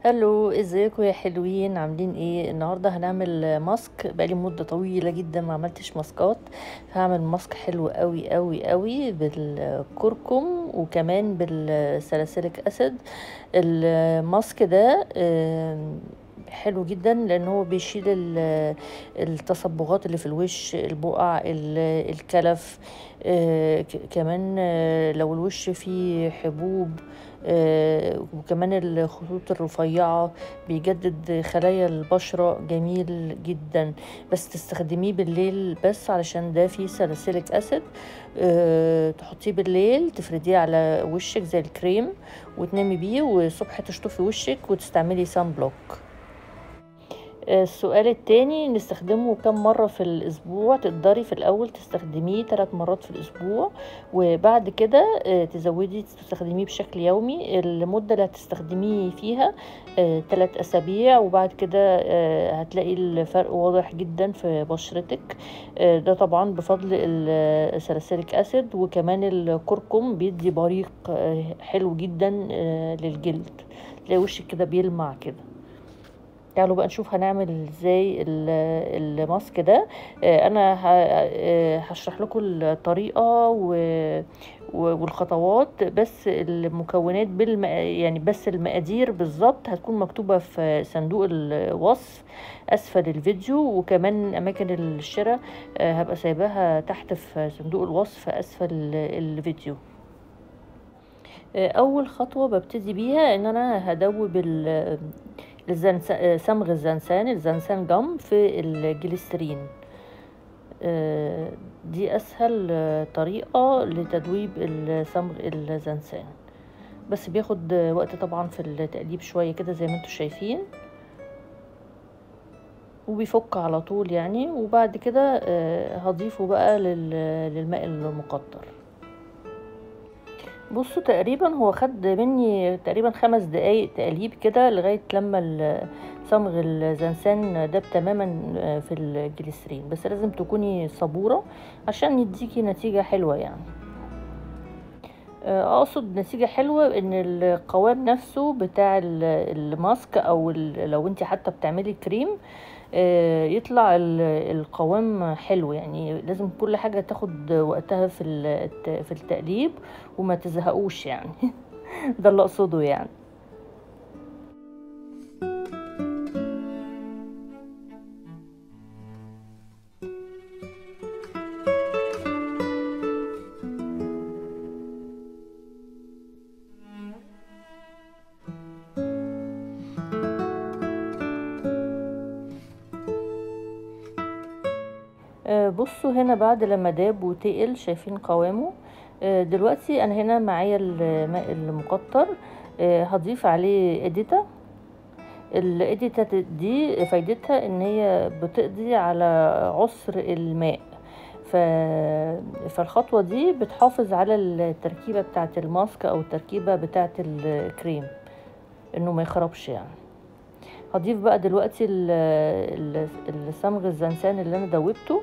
هلو ازيكم يا حلوين عاملين ايه النهارده هنعمل ماسك بقالي مده طويله جدا ما عملتش ماسكات هعمل ماسك حلو قوي قوي قوي بالكركم وكمان بالسلاسلك اسيد الماسك ده آم، حلو جدا لان هو بيشيل ال- التصبغات اللي في الوش البقع ال- الكلف آه، ك- كمان آه، لو الوش فيه حبوب آه، وكمان الخطوط الرفيعة بيجدد خلايا البشرة جميل جدا بس تستخدميه بالليل بس علشان ده فيه ساليسيليك اسيد أه تحطيه بالليل تفرديه على وشك زي الكريم وتنامي بيه والصبح تشطفي وشك وتستعملي سان بلوك السؤال التاني نستخدمه كم مرة في الأسبوع تقدري في الأول تستخدميه ثلاث مرات في الأسبوع وبعد كده آه، تزودي تستخدميه بشكل يومي المدة اللي هتستخدميه فيها ثلاث أسابيع وبعد كده آه، هتلاقي الفرق واضح جدا في بشرتك آه، ده طبعا بفضل السلاسيليك أسيد وكمان الكركم بيدي بريق آه، حلو جدا آه، للجلد تلاقي وشك كده بيلمع كده تعالوا بقى نشوف هنعمل ازاي ال- الماسك ده آه، انا ه- آه، هشرح لكم الطريقه و- و- والخطوات بس المكونات بالم... يعني بس المقادير بالظبط هتكون مكتوبه في صندوق الوصف اسفل الفيديو وكمان اماكن الشراء آه، هبقى سايباها تحت في صندوق الوصف اسفل الفيديو آه، اول خطوه ببتدي بيها ان انا هدوب ال- الزنس... صمغ الزنسان الزنسان جم في الجليسرين آه، دي اسهل آه، طريقة لتدويب الصمغ الزنسان بس بياخد آه، وقت طبعا في التقليب شوية كده زي ما انتم شايفين وبيفك على طول يعني وبعد كده آه، هضيفه بقى لل- للماء المقطر بصوا تقريبا هو خد مني تقريبا خمس دقايق تقليب كده لغاية لما ال- صمغ الزنسان داب تماما في الجليسرين بس لازم تكوني صبورة عشان يديكي نتيجة حلوة يعني آه، اقصد نتيجة حلوة ان القوام نفسه بتاع ال- الماسك او ال- لو انت حتى بتعملي كريم آه، يطلع ال- القوام حلو يعني لازم كل حاجة تاخد وقتها في الت- في التقليب وما تزهقوش يعني ده اللي اقصده يعني آه، بصوا هنا بعد لما داب وتقل شايفين قوامه آه، دلوقتي انا هنا معايا الماء المقطر آه، هضيف عليه اديتا الاديتا دي فايدتها ان هي بتقضي على عسر الماء ف... فالخطوة دي بتحافظ على التركيبة بتاعة الماسك او التركيبة بتاعة الكريم انه ما يخربش يعني هضيف بقى دلوقتي ال- ال- الصمغ الزنسان اللي انا دوبته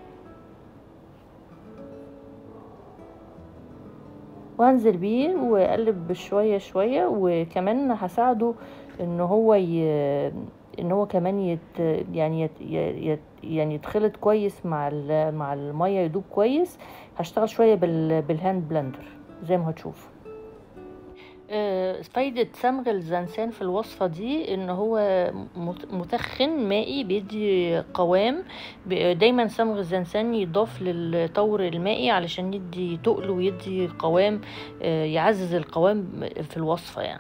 وهنزل بيه واقلب شويه شويه وكمان هساعده ان هو ي... ان هو كمان يت... يعني يت... يت... يعني يتخلط كويس مع ال... مع الميه يدوب كويس هشتغل شويه بال... بالهاند بلندر زي ما هتشوفوا آه، فايدة صمغ الزنسان في الوصفة دي ان هو مت- متخن مائي بيدي قوام ب- دايما صمغ الزنسان يضاف للطور المائي علشان يدي تقل ويدي قوام آه، يعزز القوام في الوصفة يعني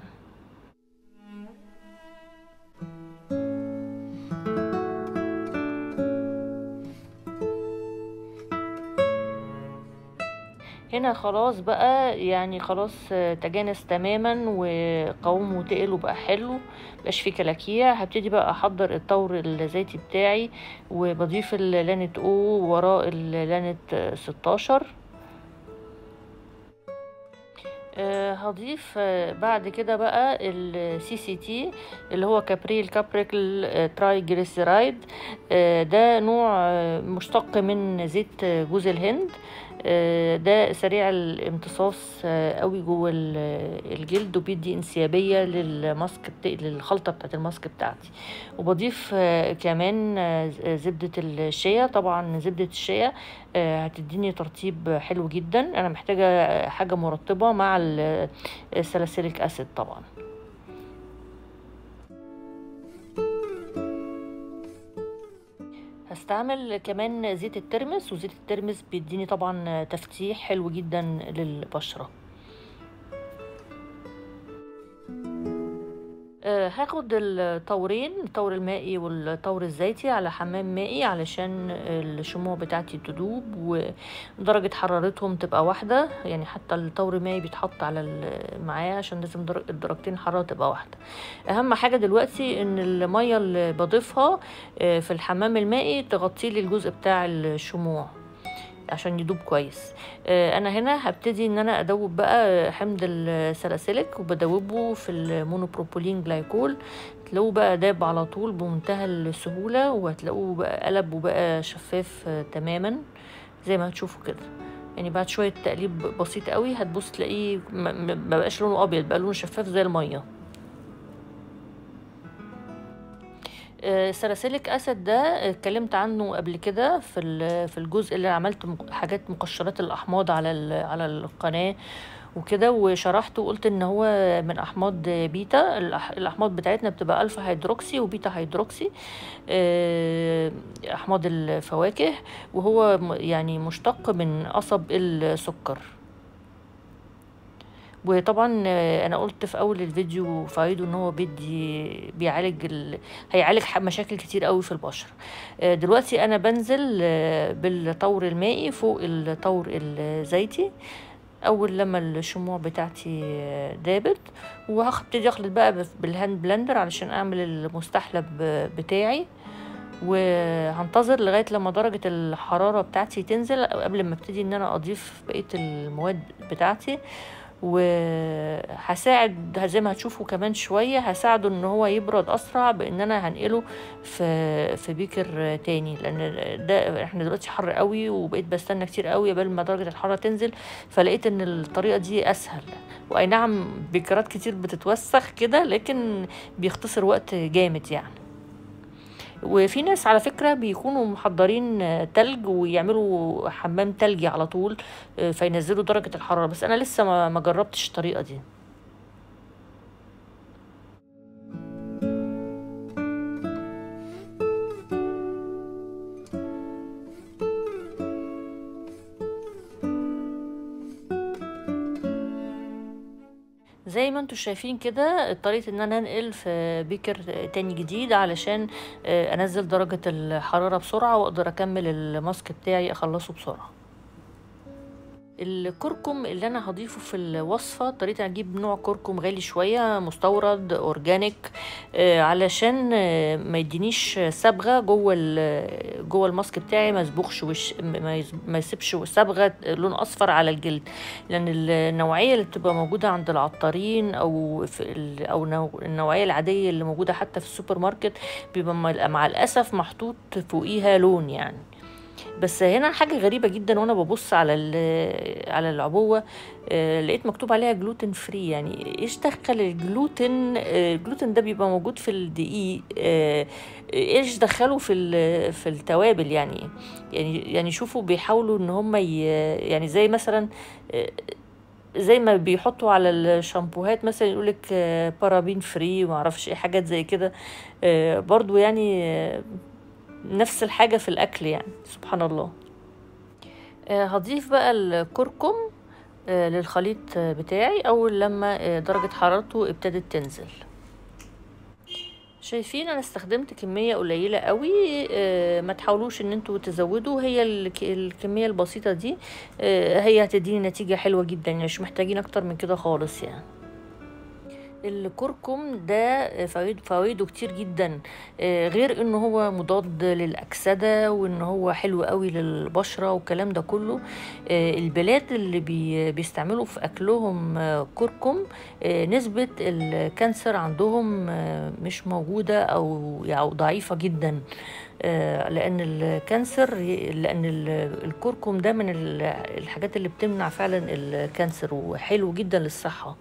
هنا خلاص بقى يعني خلاص آه، تجانس تماما وقوامه تقل وبقى حلو مبقاش فيه كلاكيع هبتدي بقى احضر الطور الزيتي بتاعي وبضيف اللانة او وراء اللانة آه، 16 آه، هضيف آه، بعد كده بقى السي سي تي اللي هو كابريل كابريكل تراي جليسيرايد آه، ده نوع آه، مشتق من زيت آه، جوز الهند آه، ده سريع الامتصاص آه، قوي جوه ال- الجلد وبيدي انسيابيه للماسك بتا... للخلطه بتاعت الماسك بتاعتي وبضيف آه، كمان آه، زبده الشيا طبعا زبده الشيا آه، هتديني ترطيب حلو جدا انا محتاجه حاجه مرطبه مع ال- السلاسيليك اسيد طبعا هستعمل كمان زيت الترمس وزيت الترمس بيديني طبعا تفتيح حلو جدا للبشرة آه، هاخد الطورين الطور المائي والطور الزيتي على حمام مائي علشان الشموع بتاعتي تدوب ودرجة حرارتهم تبقى واحدة يعني حتى الطور المائي بيتحط على ال- معاه عشان لازم در- الدرجتين الحرارة تبقى واحدة اهم حاجة دلوقتي ان المية اللي بضيفها آه، في الحمام المائي تغطي لي الجزء بتاع الشموع عشان يدوب كويس آه، انا هنا هبتدي ان انا ادوب بقى حمض السلاسيليك وبدوبه في المونوبروبولين جلايكول تلاقوه بقى داب على طول بمنتهى السهولة وهتلاقوه بقى قلب وبقى شفاف آه، تماما زي ما هتشوفوا كده يعني بعد شوية تقليب بسيط قوي هتبص تلاقيه ما ما- ما بقاش لونه ابيض بقى لونه شفاف زي المية آه، سلاسيليك اسيد ده اتكلمت عنه قبل كده في ال- في الجزء اللي عملت مق- حاجات مقشرات الاحماض على ال- على القناه وكده وشرحت وقلت ان هو من احماض بيتا الأح- الاحماض بتاعتنا بتبقى الفا هيدروكسي وبيتا هيدروكسي آه، احماض الفواكه وهو م- يعني مشتق من قصب السكر وطبعا آه، انا قلت في اول الفيديو فايده ان هو بيدي بيعالج ال... هيعالج ح- مشاكل كتير قوي في البشره آه، دلوقتي انا بنزل آه، بالطور المائي فوق الطور الزيتي اول لما الشموع بتاعتي آه، دابت وهبتدي اخلط بقى بف- بالهاند بلندر علشان اعمل المستحلب آه، بتاعي وهنتظر لغايه لما درجه الحراره بتاعتي تنزل قبل ما ابتدي ان انا اضيف بقيه المواد بتاعتي وهساعد زي ما هتشوفوا كمان شويه هساعده ان هو يبرد اسرع بان انا هنقله في في بيكر تاني لان ده احنا دلوقتي حر قوي وبقيت بستنى كتير قوي قبل ما درجه الحراره تنزل فلقيت ان الطريقه دي اسهل واي نعم بيكرات كتير بتتوسخ كده لكن بيختصر وقت جامد يعني وفي ناس على فكرة بيكونوا محضرين آه، تلج ويعملوا حمام تلجي على طول آه، فينزلوا درجة الحرارة بس أنا لسه ما ما جربتش الطريقة دي زي ما انتوا شايفين كده اضطريت ان انا انقل في بيكر تاني جديد علشان آه، انزل درجة الحرارة بسرعة واقدر اكمل الماسك بتاعي اخلصه بسرعة الكركم اللي انا هضيفه في الوصفه اضطريت اجيب نوع كركم غالي شويه مستورد اورجانيك آه، علشان آه، ما يدينيش صبغه جوه ال- جوه الماسك بتاعي ما يصبغش وش ما يز- ما يسيبش صبغه لون اصفر على الجلد لان النوعيه اللي بتبقى موجوده عند العطارين او في ال- او نوع- النوعيه العاديه اللي موجوده حتى في السوبر ماركت بيبقى مع مع الاسف محطوط فوقيها لون يعني بس هنا حاجة غريبة جدا وانا ببص على ال- على العبوة آه، لقيت مكتوب عليها جلوتين فري يعني ايش دخل الجلوتين آه، الجلوتين ده بيبقى موجود في الدقيق آه، ايش دخله في ال- في التوابل يعني يعني يعني شوفوا بيحاولوا ان هم ي- يعني زي مثلا آه، زي ما بيحطوا على الشامبوهات مثلا يقولك آه، بارابين فري ومعرفش ايه حاجات زي كده آه، برضو يعني آه، نفس الحاجة في الأكل يعني سبحان الله آه، هضيف بقى الكركم آه، للخليط آه، بتاعي أول لما آه، درجة حرارته ابتدت تنزل شايفين انا استخدمت كمية قليلة قوي آه، ما تحاولوش ان انتوا تزودوا هي الك- الكمية البسيطة دي آه، هي هتديني نتيجة حلوة جدا يعني مش محتاجين اكتر من كده خالص يعني الكركم ده فوائد فوائده كتير جدا آه، غير ان هو مضاد للاكسده وان هو حلو قوي للبشره والكلام ده كله آه، البلاد اللي بي بيستعملوا في اكلهم آه، كركم آه، نسبه الكانسر عندهم آه، مش موجوده او او ضعيفه جدا آه، لان الكانسر لان ال- الكركم ده من ال- الحاجات اللي بتمنع فعلا الكانسر وحلو جدا للصحه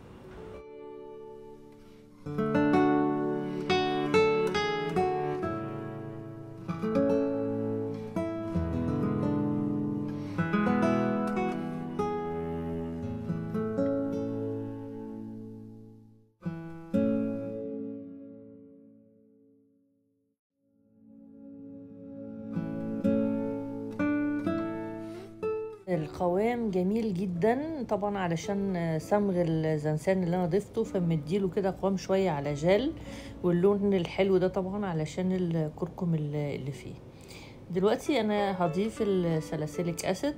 القوام جميل جدا طبعا علشان صمغ الزنسان اللي انا ضفته فمديله كده قوام شويه على جل واللون الحلو ده طبعا علشان الكركم اللي اللي فيه دلوقتي انا هضيف السلاسيليك اسيد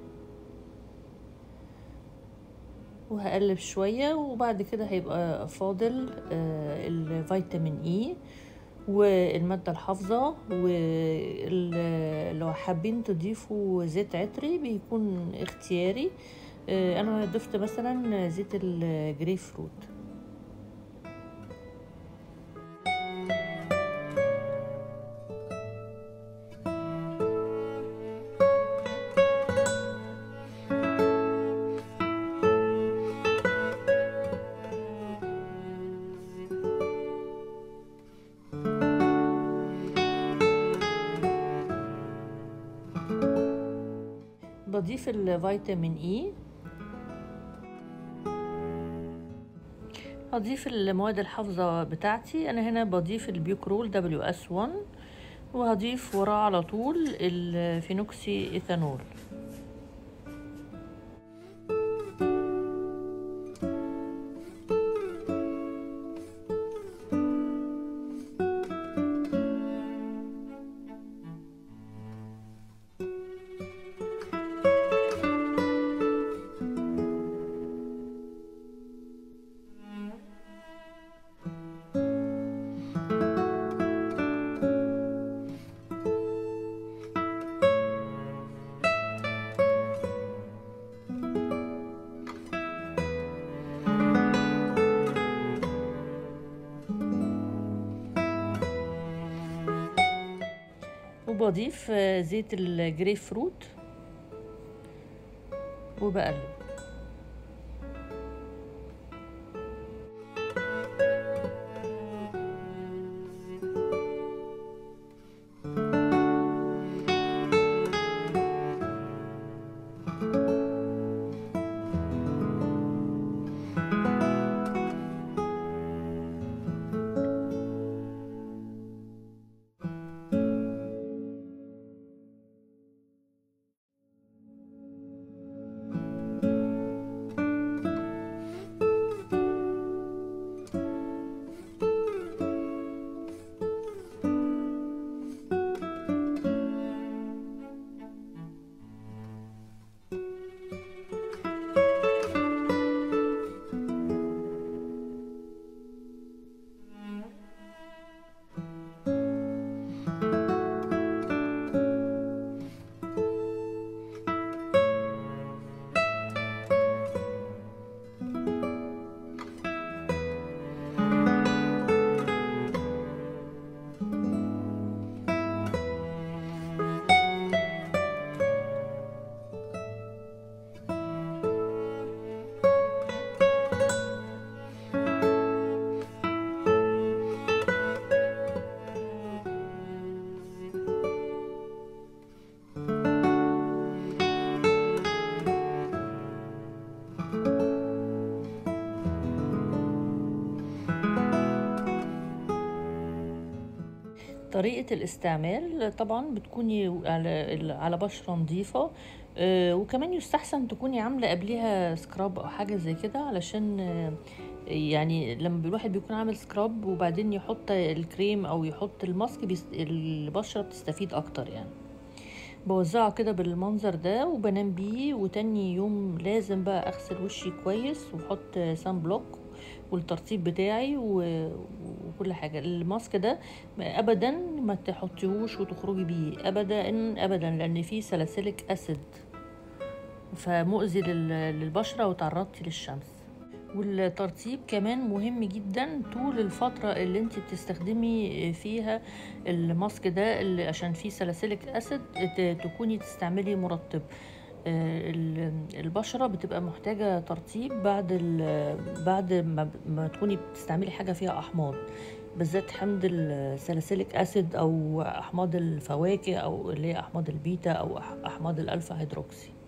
وهقلب شويه وبعد كده هيبقى فاضل آه، الفيتامين اي والمادة الحافظة ولو حابين تضيفوا زيت عطري بيكون اختياري آه، انا ضفت مثلا زيت الجري فروت بضيف الفيتامين اي هضيف المواد الحافظة بتاعتي انا هنا بضيف البيوكرول دبليو اس 1 وهضيف وراه على طول الفينوكسي ايثانول وبضيف آه، زيت الجريب فروت وبقلب طريقة الاستعمال طبعا بتكوني على على بشرة نظيفة آه، وكمان يستحسن تكوني عاملة قبليها سكراب أو حاجة زي كده علشان آه، يعني لما الواحد بيكون عامل سكراب وبعدين يحط الكريم أو يحط الماسك بيست... البشرة بتستفيد أكتر يعني بوزعه كده بالمنظر ده وبنام بيه وتاني يوم لازم بقى اغسل وشي كويس واحط سان بلوك والترطيب بتاعي و- وكل حاجه الماسك ده ابدا ما تحطيهوش وتخرجي بيه ابدا ابدا لان فيه سلاسلك اسيد فمؤذي لل- للبشره وتعرضتي للشمس والترطيب كمان مهم جدا طول الفترة اللي انت بتستخدمي فيها الماسك ده اللي عشان فيه سلاسلك اسيد ت- تكوني تستعملي مرطب آه، ال- البشرة بتبقى محتاجة ترطيب بعد ال- بعد ما, ما تكوني بتستعملي حاجة فيها أحماض بالذات حمض السلاسلك أسيد أو أحماض الفواكه أو اللي هي أحماض البيتا أو أح- أحماض الألفا هيدروكسي